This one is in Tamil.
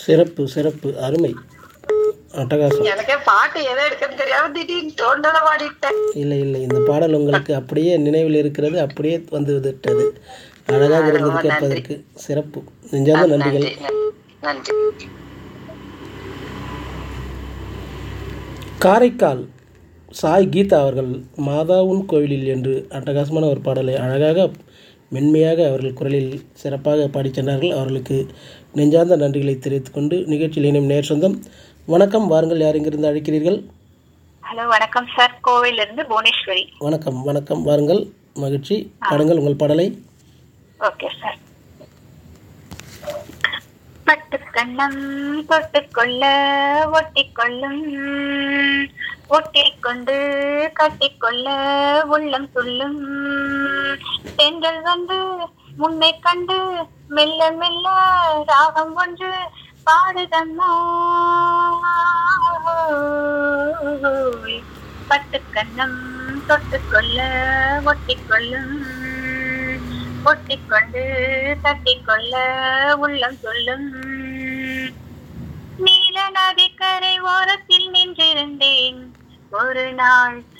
சிறப்பு சிறப்பு அருமை அட்டகாசம் எனக்கே பாட்டு எதை எடுக்கன்னு தெரியாம திடீர்னு தோண்டல பாடிட்டேன் இல்லை இல்லை இந்த பாடல் உங்களுக்கு அப்படியே நினைவில் இருக்கிறது அப்படியே வந்து விட்டது அழகாக இருந்தது கேட்பதற்கு சிறப்பு நெஞ்சார்ந்த நன்றிகள் நன்றி காரைக்கால் சாய் கீதா அவர்கள் மாதாவுன் கோவிலில் என்று அட்டகாசமான ஒரு பாடலை அழகாக மென்மையாக அவர்கள் குரலில் சிறப்பாக பாடிச் சென்றார்கள் அவர்களுக்கு நெஞ்சார்ந்த நன்றிகளை தெரிவித்துக் கொண்டு நிகழ்ச்சியில் இணையும் நேர் சொந்தம் வணக்கம் வாருங்கள் யார் இங்கிருந்து அழைக்கிறீர்கள் ஹலோ வணக்கம் சார் கோவில இருந்து புவனேஸ்வரி வணக்கம் வணக்கம் வாருங்கள் மகிழ்ச்சி பாடுங்கள் உங்கள் பாடலை ஓகே சார் பட்டு கண்ணம் தொட்டு கொள்ள ஒட்டி கொள்ளும் ஒட்டி கொண்டு கட்டிக்கொள்ள உள்ளம் துள்ளும் பெண்கள் வந்து முன்னை கண்டு மெல்ல மெல்ல ராகம் ஒன்று பாடுதம்மா பட்டு கண்ணம் தொட்டு கொள்ள ஒட்டி கொள்ளும் ஒட்டிக்கொண்டு தட்டிக்கொள்ள உள்ளம் சொல்லும் நீல நதிக்கரை ஓரத்தில் நின்றிருந்தேன் ஒரு நாள்